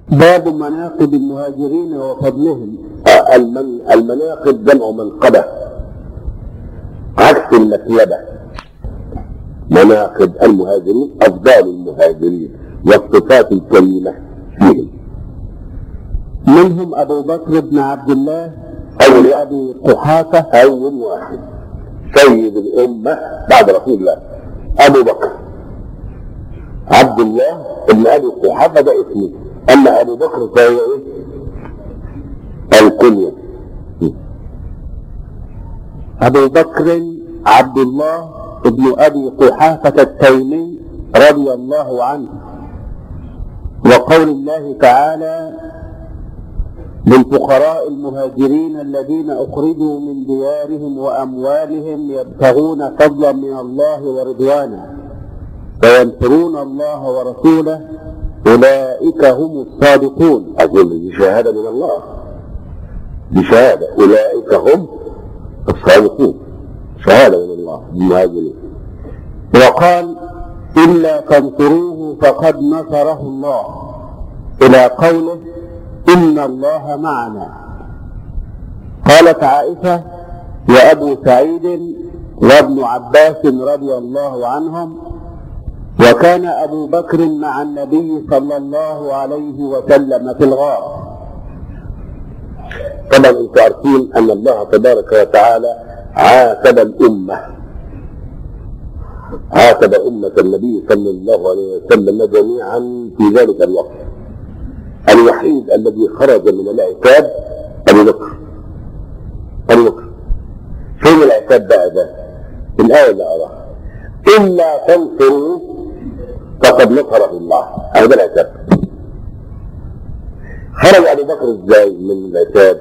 باب مناقب المهاجرين وفضلهم آه، المن المناقب جمع منقبة عكس المثلبة مناقب المهاجرين أفضال المهاجرين والصفات الكريمة فيهم منهم أبو بكر بن عبد الله أول أبي قحافة أول واحد سيد الأمة بعد رسول الله أبو بكر عبد الله ابن أبي قحافة ده اسمه أما أبو بكر فهو إيه؟ الكنية أبو بكر عبد الله بن أبي قحافة التيمي رضي الله عنه وقول الله تعالى للفقراء المهاجرين الذين أخرجوا من ديارهم وأموالهم يبتغون فضلا من الله ورضوانا وينصرون الله ورسوله أولئك هم الصادقون أقول دي شهادة من الله دي شهادة أولئك هم الصادقون شهادة من الله المهاجرين وقال إلا تنصروه فقد نصره الله إلى قوله إن الله معنا قالت عائشة وأبو سعيد وابن عباس رضي الله عنهم وكان أبو بكر مع النبي صلى الله عليه وسلم في الغار طبعا انتم عارفين ان الله تبارك وتعالى عاتب الامه عاتب أمة النبي صلى الله عليه وسلم جميعا في ذلك الوقت الوحيد الذي خرج من العتاب أبو بكر أبو بكر فين العتاب بقى ده؟ الآية اللي أراها إلا تنصروا فقد نصره الله هذا العتاب خرج أبو بكر إزاي من العتاب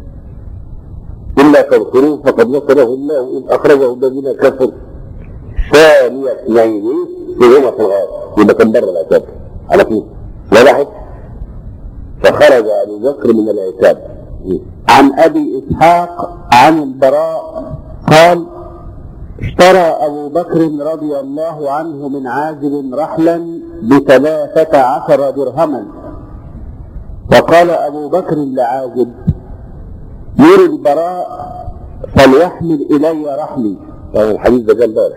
إلا تنصروه فقد نصره الله إذ أخرجه الذين كفروا ثاني اثنين وهما في الغار يبقى كان بره العتاب على طول لا لاحظ فخرج ابو بكر من العتاب عن أبي إسحاق عن البراء قال اشترى أبو بكر رضي الله عنه من عازب رحلا بثلاثة عشر درهما وقال أبو بكر لعازب مر البراء فليحمل إلي رحلي طبعا الحديث ده جاء امبارح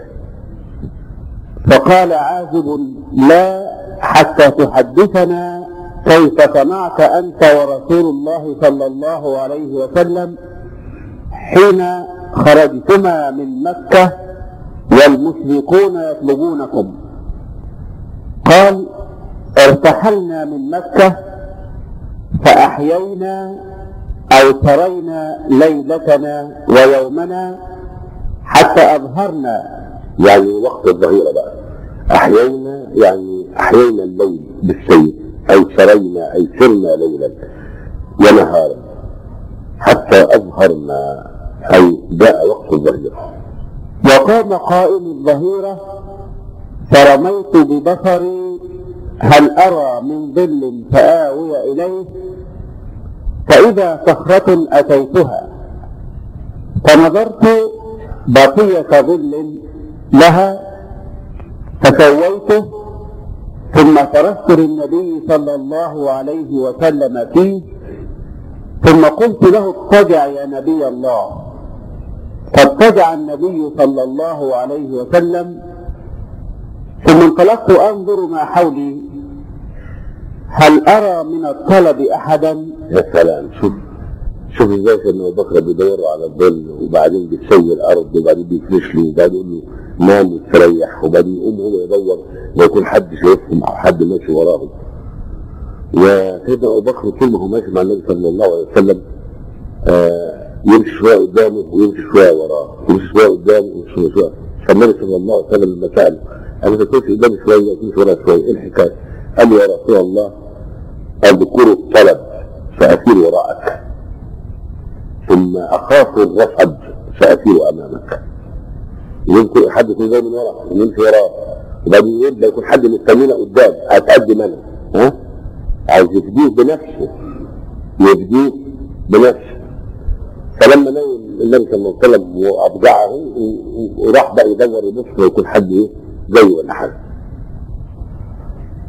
فقال عازب لا حتى تحدثنا كيف صنعت أنت ورسول الله صلى الله عليه وسلم حين خرجتما من مكة والمشركون يطلبونكم قال ارتحلنا من مكة فأحيينا أو سرينا ليلتنا ويومنا حتى أظهرنا يعني وقت الظهيرة بقى أحيينا يعني أحيينا الليل بالسير أي سرينا أي سرنا ليلا ونهارا حتى أظهرنا أي جاء وقت الظهيرة وقام قائم الظهيرة فرميت ببصري هل أرى من ظل فآوي إليه فإذا صخرة أتيتها فنظرت بقية ظل لها فسويته ثم فرشت للنبي صلى الله عليه وسلم فيه ثم قلت له اضطجع يا نبي الله فاضطجع النبي صلى الله عليه وسلم ثم انطلقت انظر ما حولي هل ارى من الطلب احدا يا سلام شوف شوف ازاي سيدنا ابو بكر بيدوروا على الظل وبعدين بيسوي الارض وبعدين بيفرش له وبعدين يقول له نام واستريح وبعدين يقوم هو يدور لا يكون حد شايفهم او حد ماشي وراهم وسيدنا ابو بكر طول ما هو ماشي مع النبي صلى الله عليه وسلم آه يمشي شويه قدامه ويمشي شويه وراه يمشي شويه قدامه ويمشي شويه شويه فالنبي صلى الله عليه وسلم لما ساله قال له تمشي قدامي شويه وتمشي وراه شويه ايه الحكايه؟ قال له يا رسول الله اذكر الطلب فاسير وراءك ثم اخاف الرصد فاسير امامك يمكن حد يكون جاي من ورا ويمشي وراه وبعدين يبدا يكون حد مستنينا قدام اتقدم انا ها عايز يفديه بنفسه يفديه بنفسه فلما لقوا النبي صلى الله عليه وسلم وابجعه وراح بقى يدور يبص لو يكون حد ايه زيه ولا حاجه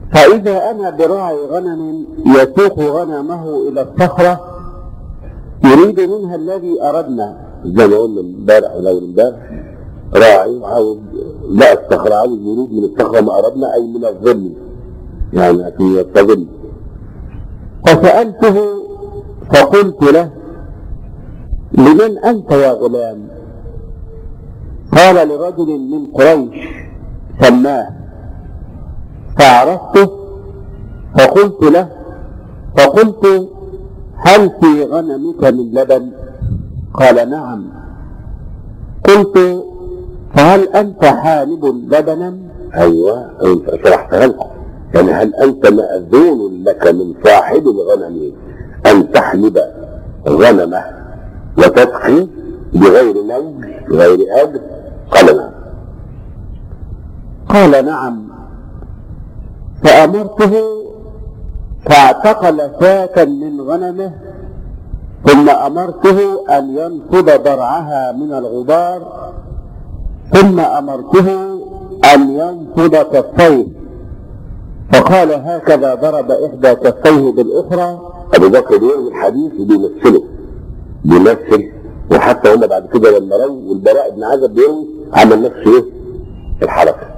فإذا أنا براعي غنم يسوق غنمه إلى الصخرة يريد منها الذي أردنا زي ما قلنا امبارح ولا أول امبارح راعي وعاوز لا الصخرة عاوز يريد من الصخرة ما أردنا أي من الظل يعني عشان يستظل فسألته فقلت له لمن أنت يا غلام قال لرجل من قريش سماه فعرفته فقلت له فقلت هل في غنمك من لبن قال نعم قلت فهل أنت حالب لبنا أيوه أنت شرحتها لكم يعني هل أنت مأذون لك من صاحب الغنم أن تحلب غنمه وتسقي بغير نوم بغير أجر قال نعم قال نعم فأمرته فاعتقل شاة من غنمه ثم أمرته أن ينفض درعها من الغبار ثم أمرته أن ينفض كفيه فقال هكذا ضرب إحدى كفيه بالأخرى أبو بكر بيروي الحديث وبيمثله بيمثل وحتى هم بعد كده لما رووا والبراء بن عازب بيروي عمل نفسه ايه؟ الحركة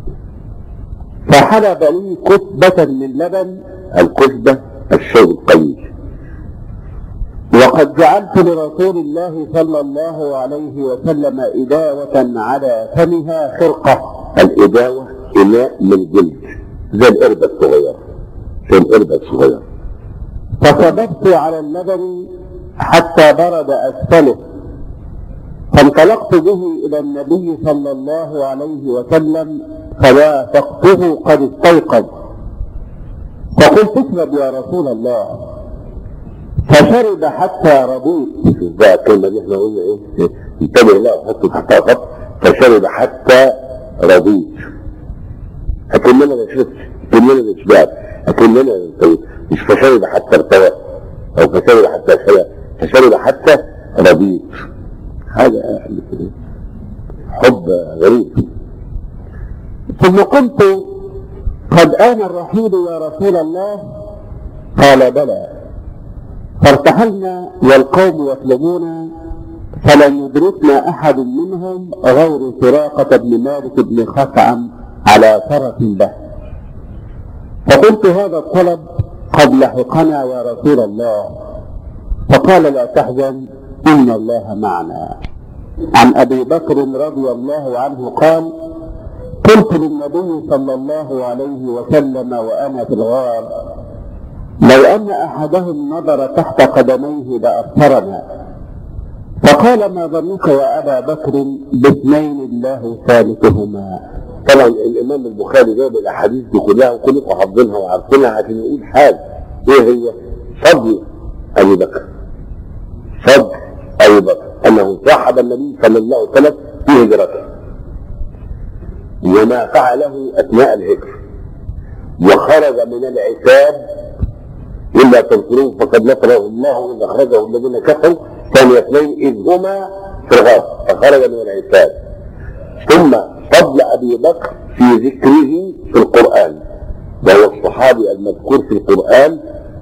فحلب لي كتبة من لبن الكتبة الشيء القليل وقد جعلت لرسول الله صلى الله عليه وسلم إداوة على فمها خرقة الإداوة إناء من جلد زي القربة الصغيرة زي القربة الصغيرة فصببت على اللبن حتى برد أسفله فانطلقت به إلى النبي صلى الله عليه وسلم فوافقته قد استيقظ فقلت اشرب يا رسول الله فشرب حتى رضيت شوف بقى الكلمة دي احنا قلنا ايه انتبه لها وحط تحتها خط فشرب حتى رضيت أكن أنا ما شربتش أكن أنا ما شبعت أكن أنا مش فشرب حتى ارتوى أو فشرب حتى شبع فشرب حتى رضيت حاجة حب غريب ثم قلت قد آن الرحيل يا رسول الله قال بلى فارتحلنا والقوم يطلبون فلم يدركنا أحد منهم غير سراقة بن مالك بن خثعم على فرس له فقلت هذا الطلب قد لحقنا يا رسول الله فقال لا تحزن إن الله معنا عن أبي بكر رضي الله عنه قال قلت للنبي صلى الله عليه وسلم وأنا في الغار لو أن أحدهم نظر تحت قدميه لأبصرنا فقال ما ظنك يا أبا بكر باثنين الله ثالثهما طبعا الامام البخاري جايب الاحاديث دي كلها وكلكم حافظينها وعارفينها عشان يقول حاجه ايه هي؟ فضل ابي بكر فضل ابي بكر انه صاحب النبي صلى الله عليه وسلم في هجرته وما فعله اثناء الهجره وخرج من العتاب الا تنصروه فقد نصره الله اذ اخرجه الذين كفروا ثاني اثنين اذ هما في الغار فخرج من العتاب ثم فضل ابي بكر في ذكره في القران وهو الصحابي المذكور في القران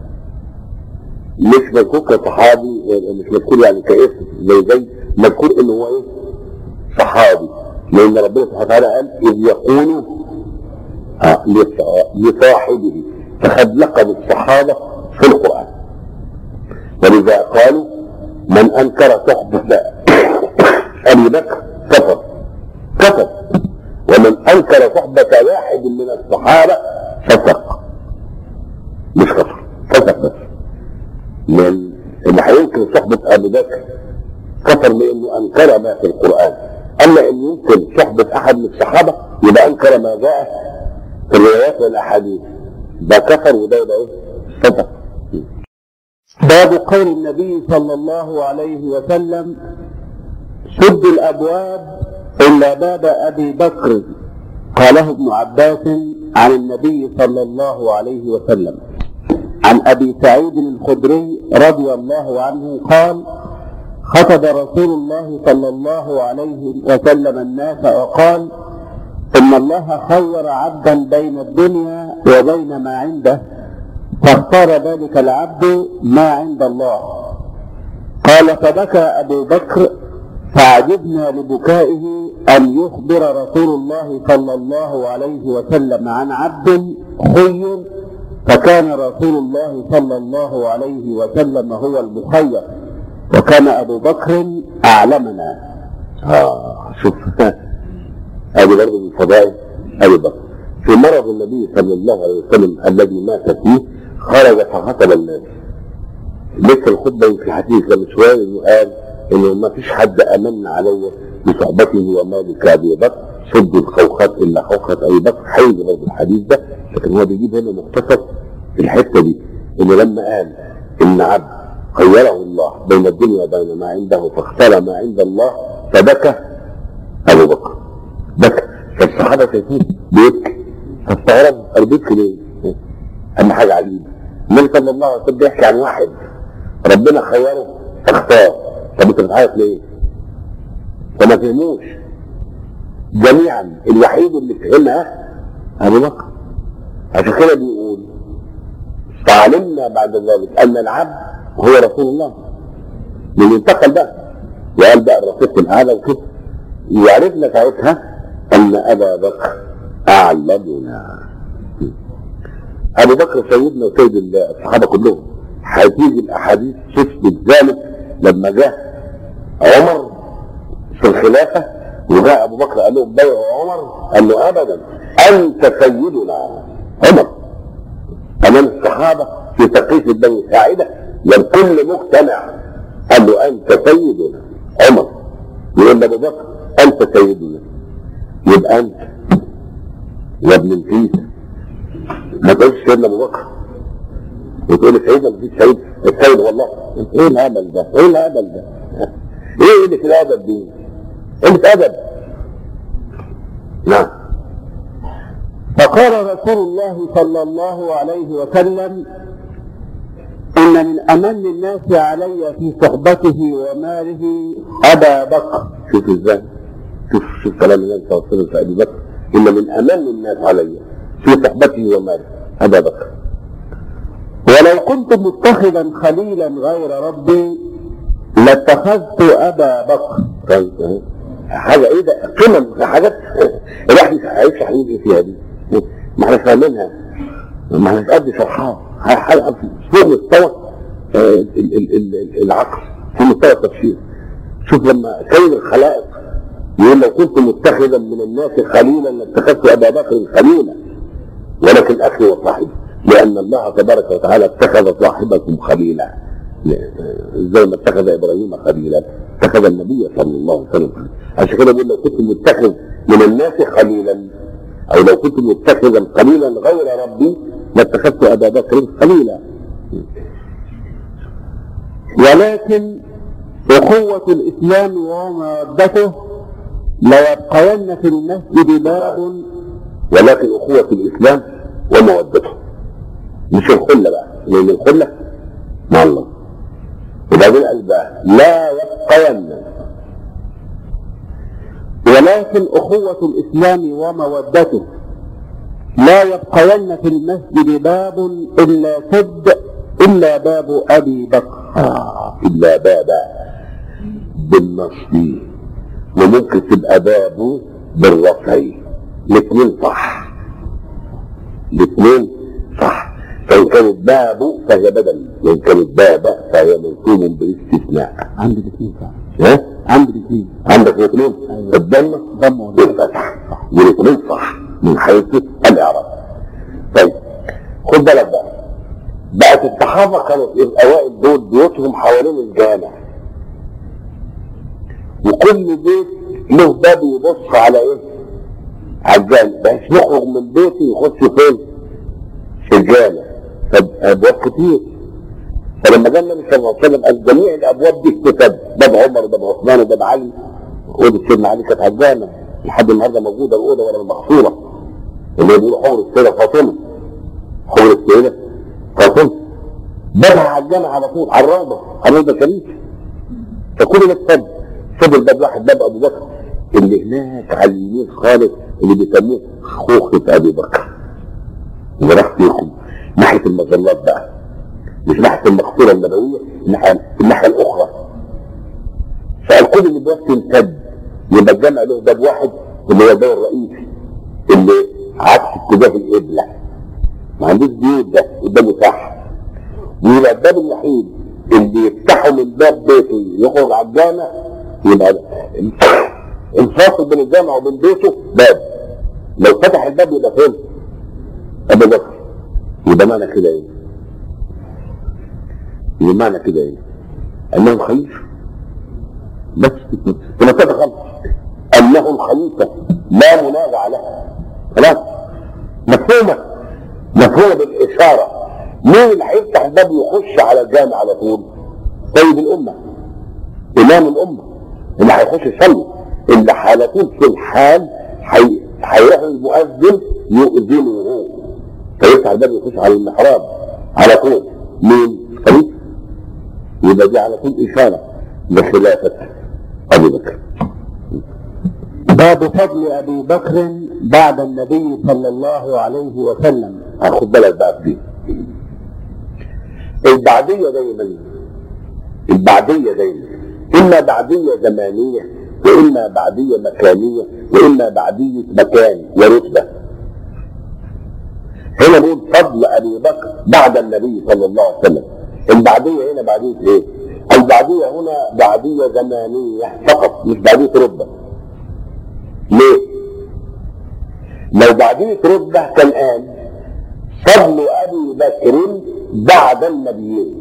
مش مذكور كصحابي مش مذكور يعني كاسم زي زي مذكور انه هو ايه؟ صحابي لان ربنا سبحانه وتعالى قال اذ يقول آه لص- لصاحبه فخد لقب الصحابه في القران ولذا قالوا من انكر صحبه ابي بكر كفر كفر ومن انكر صحبه واحد من الصحابه فسق مش كفر فسق بس من اللي هينكر صحبه ابي بكر كفر لانه انكر ما في القران اما ان ينكر صحبه احد من الصحابه يبقى انكر ما جاء في الروايات والاحاديث ده كفر وده يبقى ايه؟ فسق باب قول النبي صلى الله عليه وسلم سد الابواب الا باب ابي بكر قاله ابن عباس عن النبي صلى الله عليه وسلم عن ابي سعيد الخدري رضي الله عنه قال خطب رسول الله صلى الله عليه وسلم الناس وقال إن الله خير عبدا بين الدنيا وبين ما عنده فاختار ذلك العبد ما عند الله قال فبكى أبو بكر فعجبنا لبكائه أن يخبر رسول الله صلى الله عليه وسلم عن عبد خير فكان رسول الله صلى الله عليه وسلم هو المخير وكان أبو بكر أعلمنا اه شوف ادي برضه من فضائل ابي بكر في مرض النبي صلى الله عليه وسلم الذي مات فيه خرج فخطب الناس لسه الخطبه في حديث لما شويه انه قال انه ما فيش حد امن علي بصحبته ومالي كابي بكر شد الخوخات الا خوخه ابي بكر حيز برضه الحديث ده لكن هو بيجيب هنا مختصر في الحته دي انه لما قال ان عبد خيره الله بين الدنيا وبين ما عنده فاختار ما عند الله فبكى ابو بكر بكى فالصحابه شايفين بيبكي فاستغرب قال بيبكي ليه؟ اهم حاجه عجيبه النبي صلى الله عليه وسلم بيحكي عن واحد ربنا خيره فاختار طب انت بتعيط ليه؟ فما فهموش جميعا الوحيد اللي فهمها ابو بكر عشان كده بيقول فعلمنا بعد ذلك ان العبد هو رسول الله من انتقل بقى وقال بقى الرفيق الاعلى وكده وعرفنا ساعتها ان ابا بكر اعلمنا ابو بكر سيدنا وسيد الصحابه كلهم هتيجي الاحاديث تثبت ذلك لما جاء عمر في الخلافه وجاء ابو بكر قال لهم بيعوا عمر قال له ابدا انت سيدنا عمر امام الصحابه في تقييس بني ساعده والكل مقتنع قال له انت سيدنا عمر يقول ابو بكر انت سيدنا يبقى انت يا ابن الكيس ما تقولش سيدنا ابو بكر وتقول لي سيدنا مفيش سيد السيد والله ايه الهبل ده؟ ايه الهبل ده؟ ايه اللي في الادب دي؟ قلة ادب نعم فقال رسول الله صلى الله عليه وسلم إن من أمن الناس علي في صحبته وماله أبا بكر شوف ازاي شوف شوف كلام النبي صلى الله عليه وسلم في ابي بكر ان من امان الناس علي في صحبته وماله ابا بكر ولو كنت متخذا خليلا غير ربي لاتخذت أبا بكر طيب أهي. حاجه ايه ده قمم حاجات الواحد هيشرح يجي فيها دي ما احنا فاهمينها ما احنا قد شرحها حاجه فوق مستوى آه، ال- ال- ال- العقل في مستوى التفسير شوف لما سيد الخلائق يقول لو كنت متخذا من الناس خليلا لاتخذت ابا بكر خليلا ولكن اخي وصاحبي لان الله تبارك وتعالى اتخذ صاحبكم خليلا زي ما اتخذ ابراهيم خليلا اتخذ النبي صلى الله عليه وسلم خليلا. عشان كده بيقول لو كنت متخذ من الناس خليلا او لو كنت متخذا خليلا غير ربي لاتخذت ابا بكر خليلا ولكن أخوة الإسلام ومودته ليبقين في المسجد باب ولكن اخوه الاسلام ومودته مش الخله بقى لان الخله مع الله وبعدين قال بقى لا يبقين ولكن أخوة الإسلام ومودته لا يبقين في المسجد باب إلا سد إلا باب أبي بكر آه إلا بابا بالنصب وممكن تبقى بابه بالرفع الاثنين صح الاثنين صح فإن كانت بابه فهي بدل وإن كانت بابا فهي منصوب بالاستثناء عندي الاثنين صح ها؟ عندي الاثنين عندك الاثنين أيوة. الضمة ضم ولا والفتح والاثنين صح من حيث الإعراب طيب خد بالك بقى بقت الصحابة كانوا الأوائل دول بيوتهم حوالين الجامع وكل بيت له باب يبص على ايه؟ على الجامع بحيث يخرج من بيته يخش فين؟ في الجامع فأبواب كتير فلما جاء النبي صلى الله عليه وسلم قال جميع الابواب دي اكتتب باب عمر وباب عثمان وباب علي اوضه سيدنا علي كانت على الجامع لحد النهارده موجوده الاوضه ورا المغفوره اللي بيقولوا حور السيده فاطمه حور السيده فاطمه بابها على الجامع على طول على الروضه على الروضه الشريف فكل ده اتسد فضل باب واحد باب ابو بكر اللي هناك على اليمين خالص اللي بيسموه خوخة ابي بكر اللي راح فيكم ناحيه المظلات بقى مش ناحيه المقصوره النبويه الناحيه الناحيه الاخرى فالكل اللي بيوقف يمتد يبقى الجامع له باب واحد اللي هو الباب الرئيسي اللي عكس اتجاه القبله ما عندوش بيوت ده قدامه صح ويبقى الباب الوحيد اللي يفتحه من باب بيته يخرج على الجامع يبقى ده. الفاصل بين الجامع وبين بيته باب لو فتح الباب يبقى فين؟ ابو بكر يبقى معنى كده ايه؟ يبقى معنى كده ايه؟ انه خليفه بس في مسافه خالص انه الخليفه لا منازع لها خلاص مفهومه مفهومه بالاشاره مين اللي هيفتح الباب يخش على الجامع على طول؟ سيد الامه امام الامه اللي هيخش يصلي اللي على طول في الحال هي- هيروح المؤذن يؤذنه هو فيفتح الباب يخش على المحراب على طول مين؟ خليفه يبقى دي على طول اشاره بخلافه ابي بكر باب فضل ابي بكر بعد النبي صلى الله عليه وسلم خد بالك بقى في دي البعدية دايما البعدية دايما إما بعدية زمانية وإما بعدية مكانية وإما بعدية مكان ورتبة هنا بيقول فضل أبي بكر بعد النبي صلى الله عليه وسلم البعدية هنا بعدية إيه؟ البعدية هنا بعدية زمانية فقط مش بعدية رتبة ليه؟ لو بعدية رتبة كان قال فضل ابي بكر بعد النبيين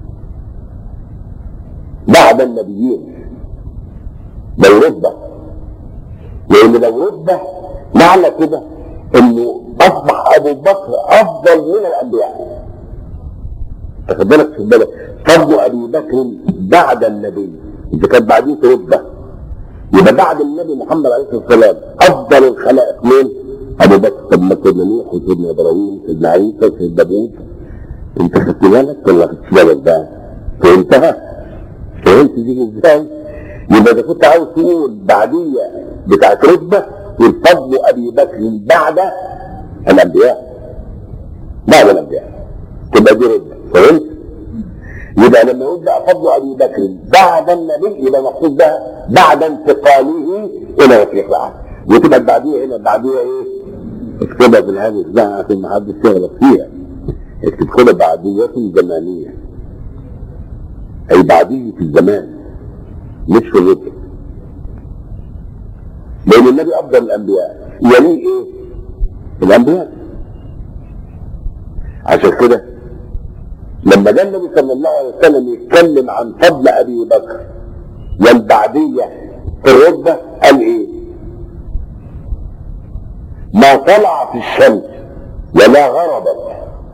بعد النبيين لو رتبه لان لو رتبه معنى كده انه اصبح ابو بكر افضل من الانبياء تاخد بالك خد بالك فضل ابي بكر بعد النبي اذا كانت بعديه رتبه يبقى بعد النبي محمد عليه الصلاه والسلام افضل الخلائق مين؟ ابو بكر طب ما سيدنا نوح وسيدنا ابراهيم وسيدنا عيسى وسيدنا موسى انت خدت بالك ولا خدت بالك بقى؟ فهمتها؟ فهمت دي ازاي؟ يبقى اذا كنت عاوز تقول بعديه بتاعت رتبه والفضل ابي بكر بعد الانبياء بعد الانبياء تبقى دي رتبه فهمت؟ يبقى لما يقول بقى فضل ابي بكر بعد النبي يبقى مقصود بقى بعد انتقاله الى رفيق العهد وتبقى البعديه هنا البعديه ايه؟ اكتبها بالهامش بقى عشان ما حدش يغلط فيها اكتب كده بعدية زمانية أي بعدية الزمان مش في الرتب لأن النبي أفضل الأنبياء يليه إيه؟ الأنبياء عشان كده لما جاء النبي صلى الله عليه وسلم يتكلم عن فضل ابي بكر والبعديه في الرتبه قال ايه؟ ما طلعت الشمس ولا غربت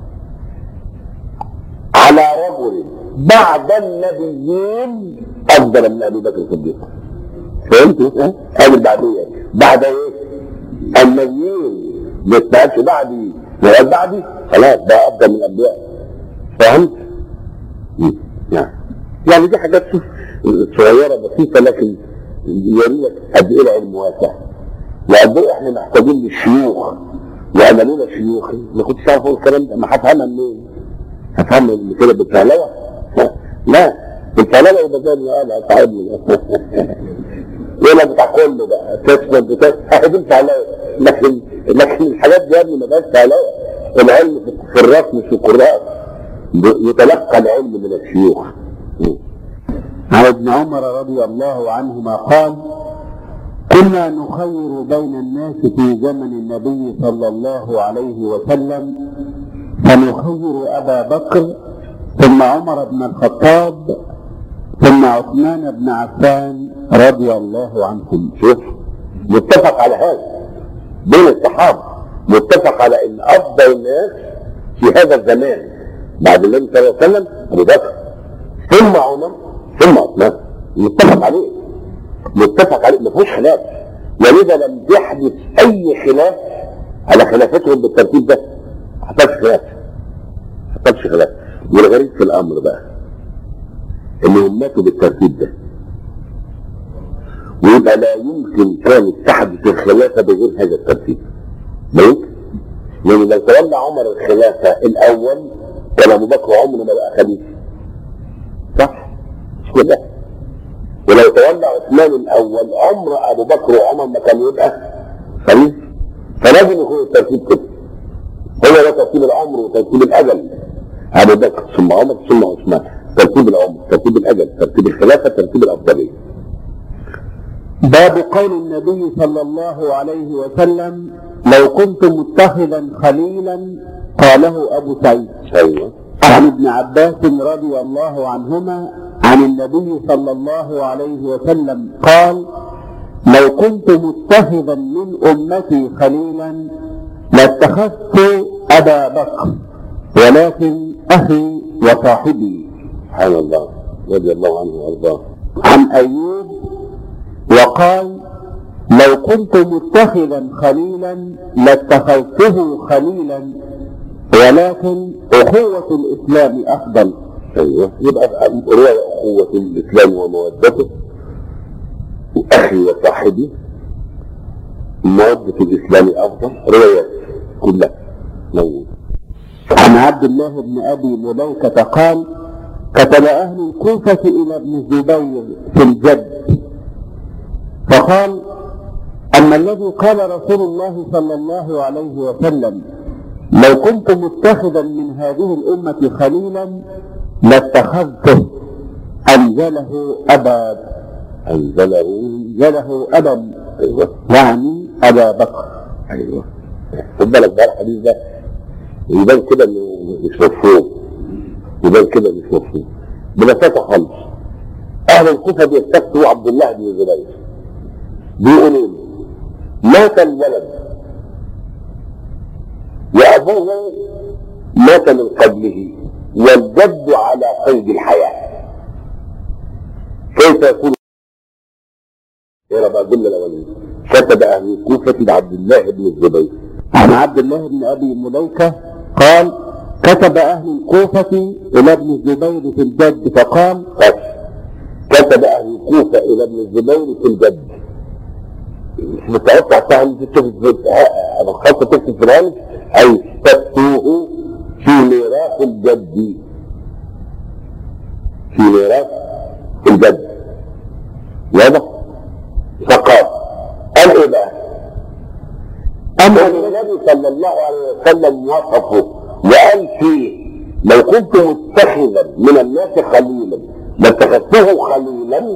على رجل بعد النبيين افضل من ابي بكر الصديق فهمتوا؟ ها؟ هذه البعديه بعد ايه؟ النبيين ما يتبعش بعدي وقال بعدي خلاص بقى افضل من الانبياء فهمت؟ مم. يعني يعني دي حاجات شوف صغيره بسيطه لكن يوريك قد ايه العلم واسع وقد ايه احنا محتاجين للشيوخ وانا لولا شيوخي ما كنتش عارف اقول الكلام ده ما هفهمها منين؟ هفهمها من كده بالفهلوه؟ لا بالفهلوه يبقى زي ما قال تعبني ولا بتاع كله بقى تسمى بتاع هدي فهلوه لكن لكن الحاجات دي يا ابني ما بقاش فهلوه العلم في الراس مش في القراء يتلقى العلم من الشيوخ عن ابن عمر رضي الله عنهما قال كنا نخير بين الناس في زمن النبي صلى الله عليه وسلم فنخير ابا بكر ثم عمر بن الخطاب ثم عثمان بن عفان رضي الله عنهم شوف متفق على هذا بين الصحابه متفق على ان افضل الناس في هذا الزمان بعد النبي صلى الله عليه وسلم ابو بكر ثم عمر ثم عثمان متفق عليه متفق عليه ما فيهوش خلاف ولذا لم يحدث اي خلاف على خلافتهم بالترتيب ده ما حصلش خلاف ما حصلش خلاف والغريب في الامر بقى انهم ماتوا بالترتيب ده ويبقى لا يمكن كانت تحدث الخلافة بغير هذا الترتيب لا يمكن لأن لو تولى عمر الخلافة الأول كان أبو بكر عمره ما بقى خليفة صح؟ مش كده؟ ولو تولى عثمان الأول عمر أبو بكر وعمر ما كان يبقى خليفة فلازم يكون الترتيب كده هو ده ترتيب العمر وترتيب الأجل أبو بكر ثم عمر ثم عثمان ترتيب العمر ترتيب الأجل ترتيب الخلافة ترتيب الأفضلية باب قول النبي صلى الله عليه وسلم لو كنت متخذا خليلا قاله ابو سعيد أيوه عن ابن عباس رضي الله عنهما عن النبي صلى الله عليه وسلم قال لو كنت متخذا من امتي خليلا لاتخذت ابا بكر ولكن اخي وصاحبي سبحان الله رضي الله عنه وأرضاه عن ايوب وقال لو كنت متخذا خليلا لاتخذته خليلا ولكن اخوه الاسلام افضل ايوه يبقى رواية أخوة الإسلام ومودته وأخي وصاحبي مودة الإسلام أفضل روايات كلها موجودة عن عبد الله بن ابي مليكه قال كتب اهل الكوفه الى ابن الزبير في الجد فقال اما الذي قال رسول الله صلى الله عليه وسلم لو كنت متخذا من هذه الامه خليلا لاتخذته انزله ابا أنزله انزله ابا أيوه يعني ابا بكر أيوه خد بالك بقى الحديث ده يبان كده إنه مش مفهوم يبان كده مش مفهوم ببساطة خالص أهل الكوفة بيستفتوا عبد الله بن الزبير بيقولوا له مات الولد وأبوه مات من قبله والجد على قيد الحياة كيف يكون اقرا بقى الجمله الاولانيه كتب اهل الكوفه لعبد الله بن الزبير عن عبد الله بن ابي مليكه قال كتب اهل الكوفه الى ابن الزبير في الجد فقال كتب اهل الكوفه الى ابن الزبير في الجد مش متوقع سهل تكتب انا خاصه تكتب في الهامش اي استفتوه في ميراث الجد في ميراث الجد واضح فقال قال ايه بقى؟ أم أن النبي صلى الله عليه وسلم وصفه وقال فيه لو كنت متخذا من الناس خليلا لاتخذته خليلا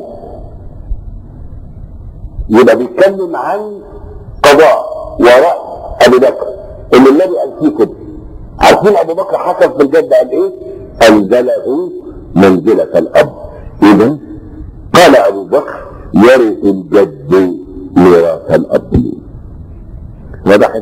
يبقى بيتكلم عن قضاء ورأي أبي بكر اللي النبي قال فيه كده عارفين أبو بكر حكم في الجد قال إيه؟ أنزله منزلة الأب إذا قال أبو بكر يرث الجد ميراث الأب وضحت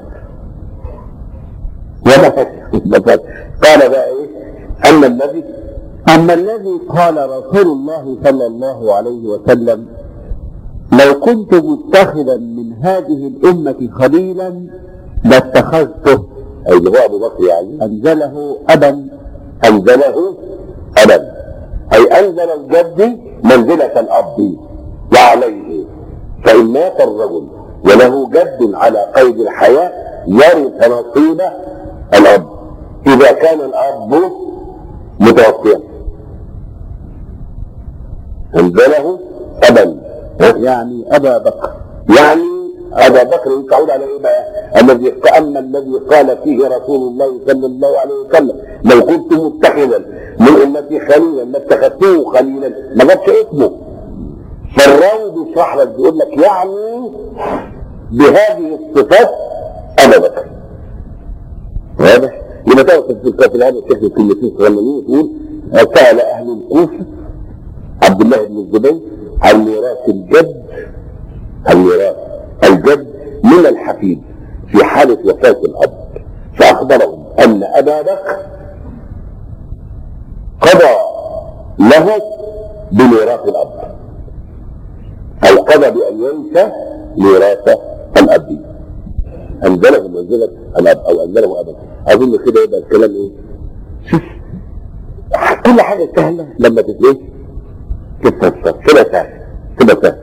وضحت وضحت قال بقى ايه اما الذي اما الذي قال رسول الله صلى الله عليه وسلم لو كنت متخذا من هذه الامه خليلا لاتخذته اي اللي هو ابو بكر يعني انزله ابا انزله ابا اي انزل الجد منزله الاب وعليه فان مات الرجل وله جد على قيد الحياه يرث نصيب الاب اذا كان الاب متوفيا انزله ابا يعني ابا بكر يعني ابا بكر تعود على ايه بقى؟ الذي اما الذي قال فيه رسول الله صلى الله عليه وسلم لو كنت متخذا من امتي خليلا لاتخذته خليلا ما جابش اسمه فالراوي بيشرح لك بيقول لك يعني بهذه الصفات ابا بكر واضح؟ يبقى تعرف في الكافر هذا الشيخ الكلمتين صغننين تقول سأل أهل الكوفة عبد الله بن الزبير عن ميراث الجد عن ميراث الجد من الحفيد في حالة وفاة الأب فأخبرهم أن أبا بكر قضى له بميراث الأب أو قضى بأن ينسى ميراث الأب أنزله منزلة الأب أو أنزله أبا أظن كده يبقى الكلام إيه؟ شوف كل حاجة سهلة لما تتليه تتفسر كده سهل كده سهل